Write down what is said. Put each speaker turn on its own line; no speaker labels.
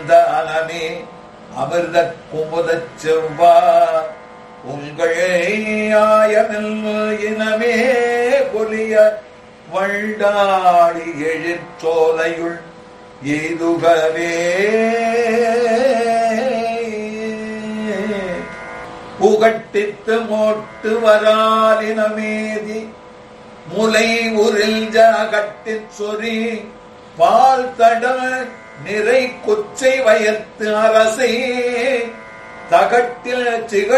சந்தானமே அமிர்த குமுதச் செவ்வார் உங்களே ஆயமில் இனமே பொலிய வண்டாடி எழிற்சோலையுள் எய்துகவே புகட்டித்து மோட்டு வராலினமேதி முலை உரில் ஜகட்டிற் சொறி பால் தடல் நிறை கொச்சை வயத்து அரசே தகட்டில் சிக